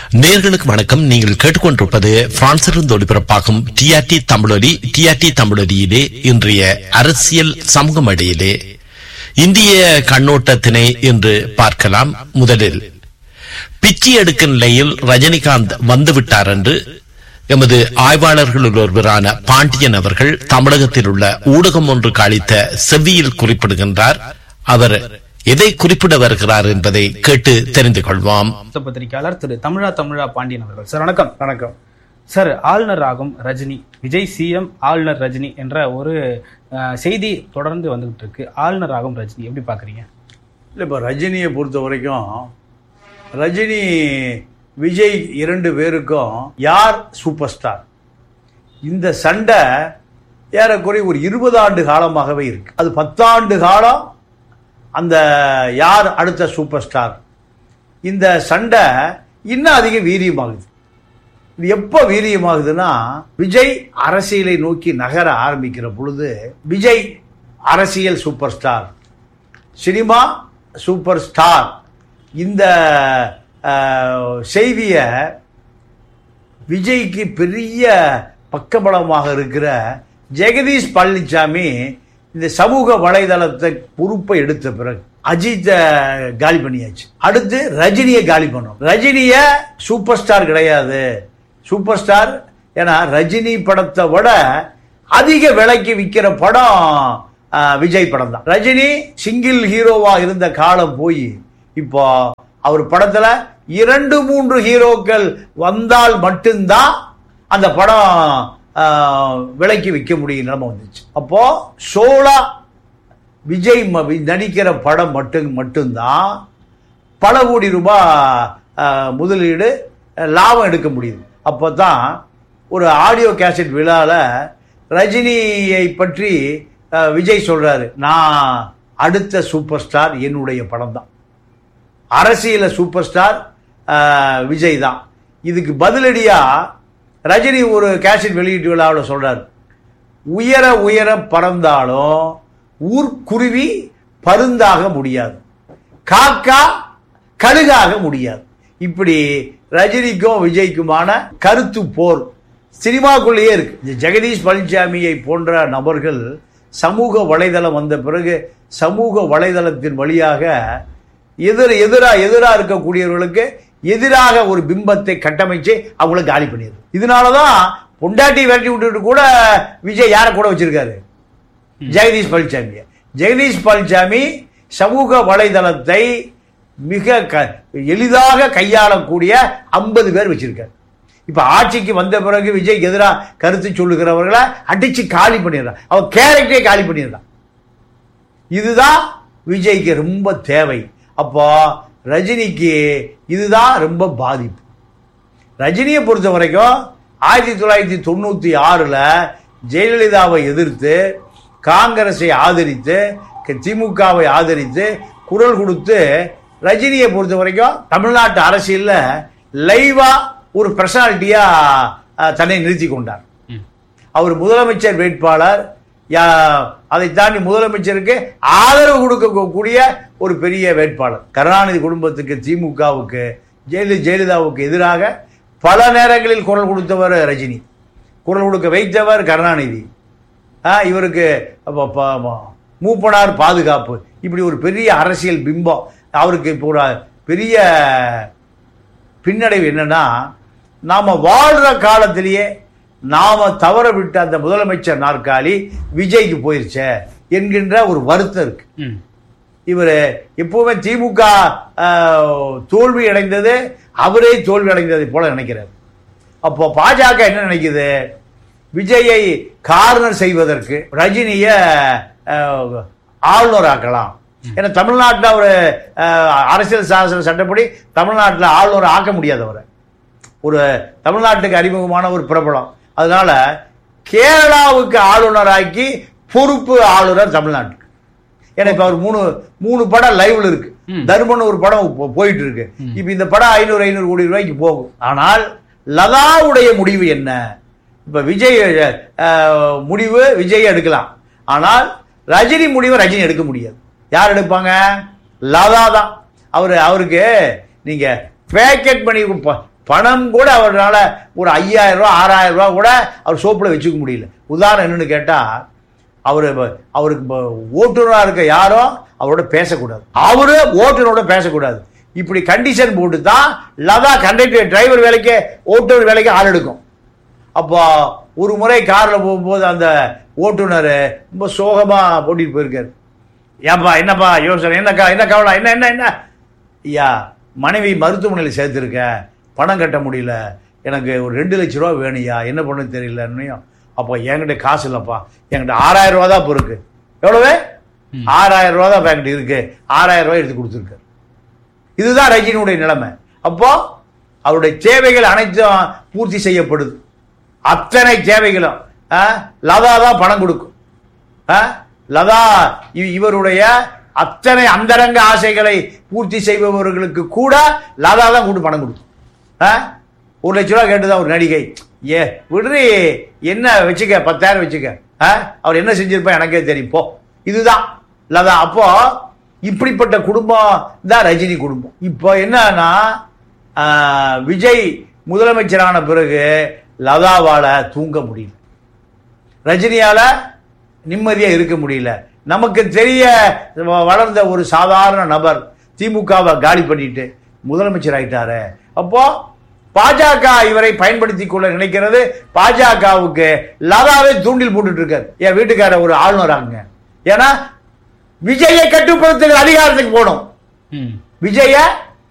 நேர்களுக்கு வணக்கம் நீங்கள் கேட்டுக்கொண்டிருப்பது பிரான்சிலிருந்து ஒளிபரப்பாகும் டிஆர்டி தமிழொலி டிஆர்டி தமிழொலியிலே இன்றைய அரசியல் சமூக மடியிலே இந்திய கண்ணோட்டத்தினை இன்று பார்க்கலாம் முதலில் பிச்சை எடுக்கும் நிலையில் ரஜினிகாந்த் வந்துவிட்டார் என்று எமது ஆய்வாளர்களுள் ஒருவரான பாண்டியன் அவர்கள் தமிழகத்தில் உள்ள ஊடகம் ஒன்றுக்கு அளித்த செவ்வியில் குறிப்பிடுகின்றார் அவர் எதை குறிப்பிட வருகிறார் என்பதை கேட்டு தெரிந்து கொள்வோம் மூத்த பத்திரிகையாளர் திரு தமிழா தமிழா பாண்டியன் அவர்கள் சார் வணக்கம் வணக்கம் சார் ஆளுநர் ஆகும் ரஜினி விஜய் சிஎம் ஆளுநர் ரஜினி என்ற ஒரு அஹ், செய்தி தொடர்ந்து வந்துகிட்டு இருக்கு ஆளுநர் ஆகும் ரஜினி எப்படி பாக்குறீங்க இல்லை இப்போ ரஜினியை பொறுத்த வரைக்கும் ரஜினி விஜய் இரண்டு பேருக்கும் யார் சூப்பர் ஸ்டார் இந்த சண்டை ஏறக்குறைய ஒரு இருபது ஆண்டு காலமாகவே இருக்கு அது பத்தாண்டு காலம் அந்த யார் அடுத்த சூப்பர் ஸ்டார் இந்த சண்டை இன்னும் அதிக வீரியமாகுது இது எப்போ வீரியமாகுதுன்னா விஜய் அரசியலை நோக்கி நகர ஆரம்பிக்கிற பொழுது விஜய் அரசியல் super star cinema super star இந்த செய்தியை விஜய்க்கு பெரிய பக்கபலமாக இருக்கிற ஜெகதீஷ் பழனிசாமி இந்த சமூக வலைதளத்தை பொறுப்பை எடுத்த பிறகு அஜித்தை காலி பண்ணியாச்சு அடுத்து ரஜினியை காலி பண்ணோம் ரஜினிய சூப்பர் ஸ்டார் கிடையாது சூப்பர் ஸ்டார் ஏன்னா ரஜினி படத்தை விட அதிக விலைக்கு விற்கிற படம் ஆஹ், விஜய் படம் தான் ரஜினி சிங்கிள் ஹீரோவா இருந்த காலம் போய் இப்போ அவர் படத்துல இரண்டு மூன்று ஹீரோக்கள் வந்தால் மட்டும்தான் அந்த படம் ஆஹ், விலைக்கு விற்க முடியும் நிலைமை வந்துச்சு அப்போ சோலா விஜய் ம- வி- நடிக்கிற படம் மட்டும் மட்டும்தான் பல கோடி ரூபாய் ஆஹ், முதலீடு அஹ், லாபம் எடுக்க முடியுது அப்போ தான் ஒரு ஆடியோ கேசட் விழாவில் ரஜினியை பற்றி அஹ், விஜய் சொல்றாரு நான் அடுத்த சூப்பர் ஸ்டார் என்னுடைய படம் தான் அரசியல சூப்பர் ஸ்டார் அஹ், விஜய் தான் இதுக்கு பதிலடியா ரஜினி ஒரு கேசட் வெளியீட்டு விழாவில் சொல்றாரு உயர உயர பறந்தாலும் ஊர்க்குருவி பருந்தாக முடியாது காக்கா கழுகாக முடியாது இப்படி ரஜினிக்கும் விஜய்க்குமான கருத்து போர் சினிமாக்குள்ளேயே இருக்கு இந்த ஜெகதீஷ் பழனிசாமியை போன்ற நபர்கள் சமூக வலைதளம் வந்த பிறகு சமூக வலைதளத்தின் வழியாக எதிர் எதிரா எதிரா இருக்கக்கூடியவர்களுக்கு எதிராக ஒரு பிம்பத்தை கட்டமைச்சு அவங்கள காலி பண்ணிடுது இதனாலதான் பொண்டாட்டி விரட்டி விட்டுட்டு கூட விஜய் யாரை கூட வச்சிருக்காரு ஜெகதீஷ் பழனிசாமி ஜெகதீஷ் பழனிசாமி சமூக வலைதளத்தை மிக க- எளிதாக கையாளக்கூடிய ஐம்பது பேர் வச்சிருக்காரு இப்ப ஆட்சிக்கு வந்த பிறகு விஜய்க்கு எதிராக கருத்து சொல்லுகிறவர்களை அடிச்சு காலி பண்ணிடுறான் அவன் கேரக்டரே காலி பண்ணிடுறான் இதுதான் விஜய்க்கு ரொம்ப தேவை அப்போ ரஜினிக்கு இதுதான் ரொம்ப பாதிப்பு ரஜினியை பொறுத்த வரைக்கும் ஆயிரத்தி தொள்ளாயிரத்தி தொண்ணூத்தி ஆறுல ஜெயலலிதாவை எதிர்த்து காங்கிரஸை ஆதரித்து க- திமுகவை ஆதரித்து குரல் கொடுத்து ரஜினியை பொறுத்த வரைக்கும் தமிழ்நாட்டு அரசியல்ல லைவா ஒரு பர்சனாலிட்டியா அஹ், தன்னை நிறுத்தி கொண்டார் அவர் முதலமைச்சர் வேட்பாளர் யா- அதை தாண்டி முதலமைச்சருக்கு ஆதரவு கொடுக்கக்கூடிய ஒரு பெரிய வேட்பாளர் கருணாநிதி குடும்பத்துக்கு திமுகவுக்கு ஜெயலலிதா ஜெயலலிதாவுக்கு எதிராக பல நேரங்களில் குரல் கொடுத்தவர் ரஜினி குரல் கொடுக்க வைத்தவர் கருணாநிதி ஆ, இவருக்கு அப்ப- ப- ம- மூப்பனார் பாதுகாப்பு இப்படி ஒரு பெரிய அரசியல் பிம்பம் அவருக்கு இப்போ ஒரு பெரிய பின்னடைவு என்னன்னா நாம வாழ்ற காலத்திலேயே நாம தவற விட்ட அந்த முதலமைச்சர் நாற்காலி விஜய்க்கு போயிருச்சே என்கின்ற ஒரு வருத்தம் இருக்கு ம். இவர் எப்பவுமே திமுக ஆஹ், தோல்வி அடைந்தது அவரே தோல்வி அடைந்ததை போல நினைக்கிறார் அப்போ பாஜக என்ன நினைக்குது விஜயை கார்னர் செய்வதற்கு ரஜினிய ஆஹ், ஆளுநராக்கலாம் ஏன்னா தமிழ்நாட்டில் ஒரு ஆஹ், அரசியல் சாசன சட்டப்படி தமிழ்நாட்டில் ஆளுநர் ஆக்க முடியாதவரை ஒரு தமிழ்நாட்டுக்கு அறிமுகமான ஒரு பிரபலம் அதனால கேரளாவுக்கு ஆளுநராக்கி பொறுப்பு ஆளுநர் தமிழ்நாட்டுக்கு ஏன்னா இப்ப அவர் மூணு மூணு படம் லைவ்ல இருக்கு தர்மன் ஒரு படம் போ- போயிட்டு இருக்கு இப்ப இந்த படம் ஐநூறு ஐநூறு கோடி ரூபாய்க்கு போகும் ஆனால் லதாவுடைய முடிவு என்ன இப்ப விஜய் அஹ், முடிவு விஜய் எடுக்கலாம் ஆனால் ரஜினி முடிவை ரஜினி எடுக்க முடியாது யார் எடுப்பாங்க லதா தான் அவர் அவருக்கு நீங்க பேக்கெட் பண்ணி ப- பணம் கூட அவரால் ஒரு ஐயாயிரம் ரூபா ஆறாயிரம் ரூபா கூட அவர் சோப்பில் வச்சுக்க முடியல உதாரணம் என்னன்னு கேட்டால் அவர் அவருக்கு இப்போ ஓட்டுநராக இருக்க யாரோ அவரோட பேசக்கூடாது அவரு ஓட்டுநரோட பேசக்கூடாது இப்படி கண்டிஷன் போட்டு தான் லதா கண்டக்டர் டிரைவர் வேலைக்கு ஓட்டுநர் வேலைக்கு ஆள் எடுக்கும் அப்போ ஒரு முறை காரில் போகும்போது அந்த ஓட்டுநர் ரொம்ப சோகமாக ஓட்டிட்டு போயிருக்காரு ஏன்பா என்னப்பா யோசனை என்னக்கா என்ன கவலை என்ன என்ன என்ன ஐயா மனைவி மருத்துவமனையில் சேர்த்துருக்க பணம் கட்ட முடியல எனக்கு ஒரு ரெண்டு லட்ச ரூபா வேணும்யா என்ன பண்ண தெரியலன்னையும் அப்போ என்கிட்ட காசு இல்லைப்பா என்கிட்ட ஆறாயிரம் ரூபா தான் இப்போ இருக்கு எவ்வளவு ஆறாயிரம் ரூபா தான் என்கிட்ட இருக்கு ஆறாயிரம் ரூபாய் எடுத்து கொடுத்துருக்காரு இதுதான் ரஜினியுடைய நிலைமை அப்போ அவருடைய தேவைகள் அனைத்தும் பூர்த்தி செய்யப்படுது அத்தனை தேவைகளும் ஆ, லதா தான் பணம் கொடுக்கும் ஆ, லதா இ- இவருடைய அத்தனை அந்தரங்க ஆசைகளை பூர்த்தி செய்பவர்களுக்கு கூட லதா தான் கூட்டு பணம் கொடுக்கும் ஆ? ஒரு லட்ச ரூபா கேட்டுதான் ஒரு நடிகை ஏ விடுறி என்ன வச்சுக்க பத்தாயிரம் வச்சுக்க ஆ? அவர் என்ன செஞ்சிருப்பா எனக்கே தெரியும் போ இதுதான் லதா அப்போ இப்படிப்பட்ட குடும்பம் தான் ரஜினி குடும்பம் இப்போ என்னன்னா ஆ, விஜய் முதலமைச்சரான பிறகு லதாவால தூங்க முடியல ரஜினியால நிம்மதியா இருக்க முடியல நமக்கு தெரிய வ- வளர்ந்த ஒரு சாதாரண நபர் திமுகவை காலி பண்ணிட்டு முதலமைச்சர் ஆயிட்டாரு அப்போ பாஜக இவரை பயன்படுத்திக் கொள்ள நினைக்கிறது பாஜகவுக்கு லதாவே தூண்டில் போட்டுட்டு இருக்காரு என் வீட்டுக்கார ஒரு ஆளுநராங்க ஏன்னா விஜயை கட்டுப்படுத்துகிற அதிகாரத்துக்கு போகணும் ம் விஜய